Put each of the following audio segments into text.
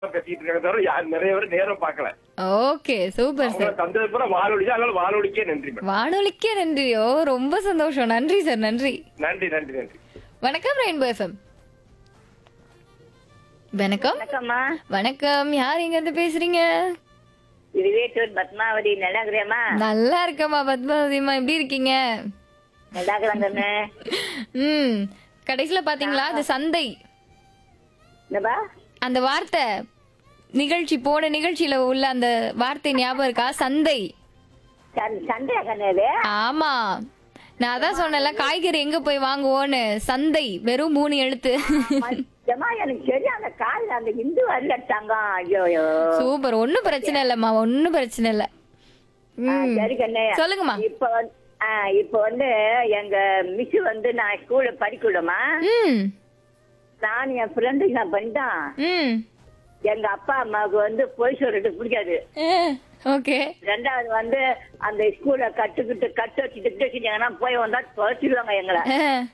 பேசிட்டு இருக்காங்க தவிர யார் நிறைய பேர் நேரம் பார்க்கல ஓகே சூப்பர் அவங்க சார் தந்தது பூரா வானொலி தான் அதனால வானொலிக்கே நன்றி மேடம் வானொலிக்கே நன்றி ஓ ரொம்ப சந்தோஷம் நன்றி சார் நன்றி நன்றி நன்றி நன்றி வணக்கம் ரெயின்போ எஃப்எம் வணக்கம் வணக்கம்மா வணக்கம் யார் எங்க இருந்து பேசுறீங்க இது வேட்டூர் பத்மாவதி நல்லா இருக்கிறேம்மா நல்லா இருக்கம்மா பத்மாவதிமா எப்படி இருக்கீங்க நல்லா இருக்கிறாங்கன்னு ம் கடைசியில பாத்தீங்களா அது சந்தை என்னப்பா அந்த வார்த்தை நிகழ்ச்சி போன நிகழ்ச்சியில உள்ள அந்த வார்த்தை ஞாபகம் இருக்கா சந்தை சந்- சண்டையா கண்ணு ஆமா நான் அதான் சொன்னேன்ல காய்கறி எங்க போய் வாங்குவோன்னு சந்தை வெறும் மூணு எழுத்து ஏமா எனக்கு சரியா அந்த காலில் அந்த இந்து வரல தங்கம் ஐயோ ஐயோ சூப்பர் ஒண்ணும் பிரச்சனை இல்லம்மா ஒண்ணும் பிரச்சனை இல்ல ஆ, ம். சரி கண்ணு சொல்லுங்கம்மா இப்ப வந்து ஆ, இப்ப வந்து எங்க மிஸ் வந்து நான் ஸ்கூல்ல படிக்கணுமா ம் நான் என் ஃப்ரெண்டுக்கு நான் பண்ணிட்டான் ம் எங்க அப்பா அம்மாவுக்கு வந்து பொய் சொல்றது பிடிக்காது ஓகே ரெண்டாவது வந்து அந்த ஸ்கூல்ல கட்டுக்கிட்டு கட்டு வச்சுட்டு கிட்டு வச்சுட்டாங்கன்னா போய் வந்தா துவைச்சிடுவாங்க எங்களை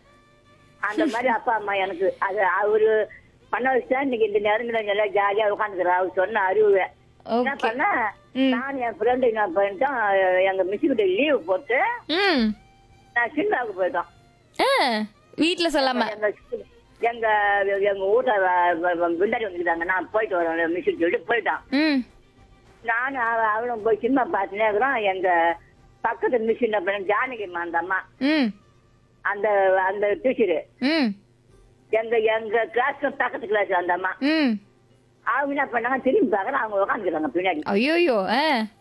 அந்த மாதிரி அப்பா அம்மா எனக்கு அது அவரு பண்ண வச்சுதான் இன்னைக்கு இந்த நேரத்துல எல்லாம் ஜாலியா உட்காந்துக்கிறேன் அவர் சொன்ன அறிவு என்ன ஓகே பண்ண ம். நான் என் ஃப்ரெண்டு என்ன பண்ணிட்டோம் எங்க மிஸ் கிட்ட லீவ் போட்டு ம் நான் சின்னாவுக்கு போயிட்டோம் ஆ, வீட்ல சொல்லாம எங்க எங்க எங்க ஊர்ல விண்டாடி வந்துருக்காங்க நான் போயிட்டு வரேன் மிஸ் சொல்லிட்டு போயிட்டான் ம் நானும் அவ- அவளும் போய் சினிமா பார்த்துனே இருக்கிறோம் எங்க பக்கத்து மிஸ் என்ன பண்ண ஜானகிம்மா அந்த அம்மா ம் அந்த அந்த டீச்சரு ம் எங்க எங்க கிளாஸ் பக்கத்து கிளாஸ் அந்த அம்மா ம் அவங்க என்ன பண்ணாங்க திரும்பி பார்க்கற அவங்க உட்காந்துக்கிறாங்க பின்னாடி ஐயோயோ ஆ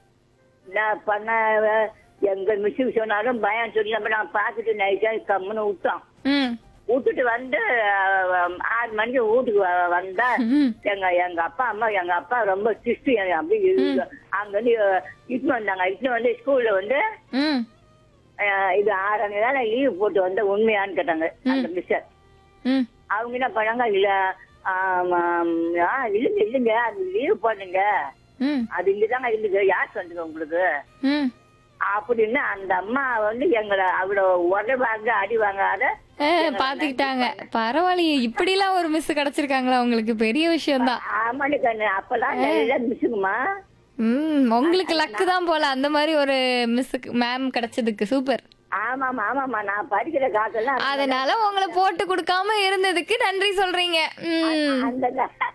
நான் பண்ண அஹ், எங்க மிஸ் சொன்னாலும் பயம் சொல்லி நம்ம நான் பார்த்துட்டு நைட்டா கம்முன்னு விட்டோம் ம் விட்டுட்டு வந்து அஹ், ஆறு மணிக்கு வீட்டுக்கு வ- வந்தா ம் எங்க எங்க அப்பா அம்மா எங்க அப்பா ரொம்ப சிஸ்ட் அப்படி இருக்கு. அங்க வந்து இட்டு வந்தாங்க இட்டு வந்து ஸ்கூல்ல வந்து ம் அஹ், இது ஆறு நாள் லீவ் போட்டு வந்த உண்மையான்னு கேட்டாங்க அந்த மிஸ்டர் ம் அவங்க என்ன பண்ணாங்க இல்ல ஆம், ஆம், ஆ, இல்லைங்க இல்லைங்க அது லீவ் போடுங்க ம் அது இங்கதாங்க இருக்குது யார் சொன்னது உங்களுக்கு ம் அப்படின்னு அந்த அம்மா வந்து எங்களை அவ்வளவு உடவாங்க அடி வாங்காத ஆ, பாத்துக்கிட்டாங்க பரவாயில்லையே இப்படிலாம் ஒரு மிஸ் கிடைச்சிருக்காங்களா உங்களுக்கு பெரிய விஷயம் தான் ஆமாடி கண்ணு அப்பெல்லாம் நல்லா மிஸ்ஸுக்குமா ம் உங்களுக்கு லக்கு தான் போல அந்த மாதிரி ஒரு மிஸ்ஸுக்கு மேம் கிடைச்சதுக்கு சூப்பர் ஆமாமா ஆமாமா நான் படிக்கிற காலத்துல அதனால உங்களை போட்டு கொடுக்காம இருந்ததுக்கு நன்றி சொல்றீங்க ம் அந்த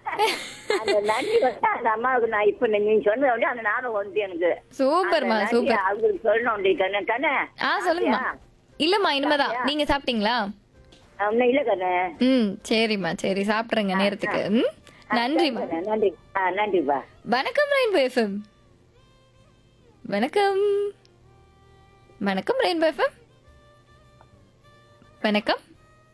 அந்த நன்றி வந்து அந்த அம்மாவுக்கு நான் இப்ப நீங்க சொன்னத விட அந்த ஞாபகம் வந்து எனக்கு சூப்பர்மா அந்த நன்றி சூப்பர் அவங்களுக்கு சொல்லணும் கண்ணு கண்ணு ஆ சொல்லுங்கம்மா இல்லம்மா இனிமேதான் நீங்க சாப்பிட்டீங்களா ஒன்னும் இல்ல கண்ணு ம் சரிம்மா சரி சாப்பிடுறேங்க நேரத்துக்கு ம் நன்றிம்மா கண்ணு, நன்றி ஆ நன்றிப்பா வணக்கம் ரெயின்போ எஃப்எம் வணக்கம் வணக்கம் ரெயின்போ எஃப்எம் வணக்கம்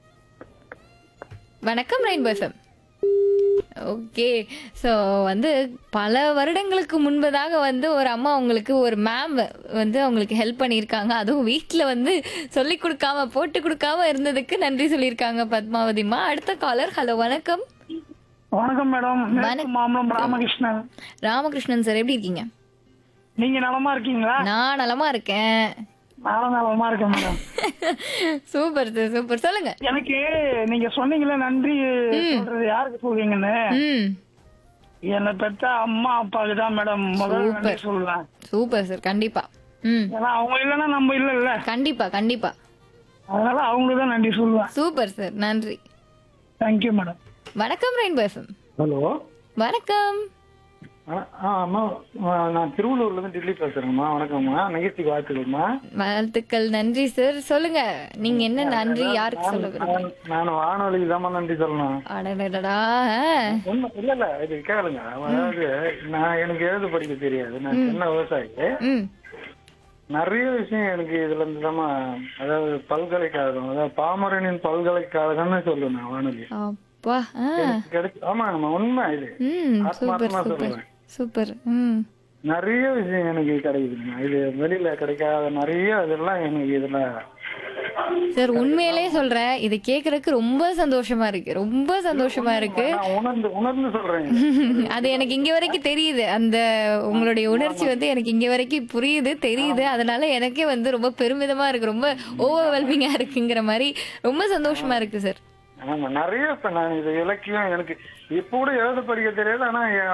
வணக்கம் ரெயின்போ எஃப்எம் ஓகே ஸோ வந்து பல வருடங்களுக்கு முன்பதாக வந்து ஒரு அம்மா அவங்களுக்கு ஒரு மேம் வந்து அவங்களுக்கு ஹெல்ப் பண்ணியிருக்காங்க அதுவும் வீட்டில் வந்து சொல்லி கொடுக்காம போட்டு கொடுக்காம இருந்ததுக்கு நன்றி சொல்லியிருக்காங்க பத்மாவதிமா அடுத்த காலர் ஹலோ வணக்கம் வணக்கம் மேடம் மேற்கு மாம்பலம் ராமகிருஷ்ணன் ராமகிருஷ்ணன் சார் எப்படி இருக்கீங்க நீங்க நலமா இருக்கீங்களா நான் நலமா இருக்கேன் நானும் நலமா இருக்கேன் மேடம் சூப்பர் சார் சூப்பர் சொல்லுங்க எனக்கு நீங்க சொன்னீங்களே நன்றி சொல்றது யாருக்கு சொல்றீங்கன்னு ம் என்னை பெற்ற அம்மா அப்பாவுக்கு தான் மேடம் முதல்ல நன்றி Super. சொல்லுவேன் சூப்பர் சார் கண்டிப்பா ம் ஏன்னா அவங்க இல்லைன்னா நம்ம இல்லைல்ல கண்டிப்பா கண்டிப்பா அதனால அவங்களுக்கு தான் நன்றி சொல்லுவேன் சூப்பர் சார் நன்றி தேங்க்யூ மேடம் வணக்கம் ரெயின்போ எஃப்எம் ஹலோ வணக்கம் ஆ ஆ, அம்மா ஆ, நான் திருவள்ளூர்ல இருந்து டெல்லி பேசுறேங்கம்மா வணக்கம்மா நிகழ்ச்சிக்கு வாழ்த்துக்கள்மா வாழ்த்துக்கள் நன்றி சார் சொல்லுங்க நீங்க என்ன நன்றி யாருக்கு சொல்ல விரும்புறீங்க நான் நான் வானொலிக்கு தாம்மா நன்றி சொல்லணும் அடடடடா ஒண்ணு இல்ல இல்ல இது கேளுங்க அதாவது நான் எனக்கு எழுத படிக்க தெரியாது நான் சின்ன விவசாயி ம் நிறைய விஷயம் எனக்கு இதுல இருந்து தாம்மா அதாவது பல்கலைக்கழகம் அதாவது பாமரனின் பல்கலைக்கழகம்னு சொல்லுவேன் நான் வானொலி அப்பா ஆ எனக்கு கிடைச்சு ஆமாங்கம்மா உண்மை இது ம் சூப்பர் ஆத்மார்த்தமா சூப்பர் சொல்லுவேன் சூப்பர் ம் நிறைய விஷயம் எனக்கு கிடைக்குதுங்க இது வெளியில கிடைக்காத நிறைய இதெல்லாம் எனக்கு இதுல சார் உண்மையிலே சொல்றேன் இது கேக்குறதுக்கு ரொம்ப சந்தோஷமா இருக்கு ரொம்ப சந்தோஷமா இருக்கு நான் உணர்ந்து உணர்ந்து சொல்றேன் அது எனக்கு இங்க வரைக்கும் தெரியுது அந்த உங்களுடைய உணர்ச்சி வந்து எனக்கு இங்க வரைக்கும் புரியுது தெரியுது அதனால எனக்கே வந்து ரொம்ப பெருமிதமா இருக்கு ரொம்ப ஓவர்வெல்மிங்கா இருக்குங்கிற மாதிரி ரொம்ப சந்தோஷமா இருக்கு சார் ஆமா நிறைய இப்ப நான் இது இலக்கியம் எனக்கு இப்ப கூட எழுத படிக்க தெரியாது ஆனா என்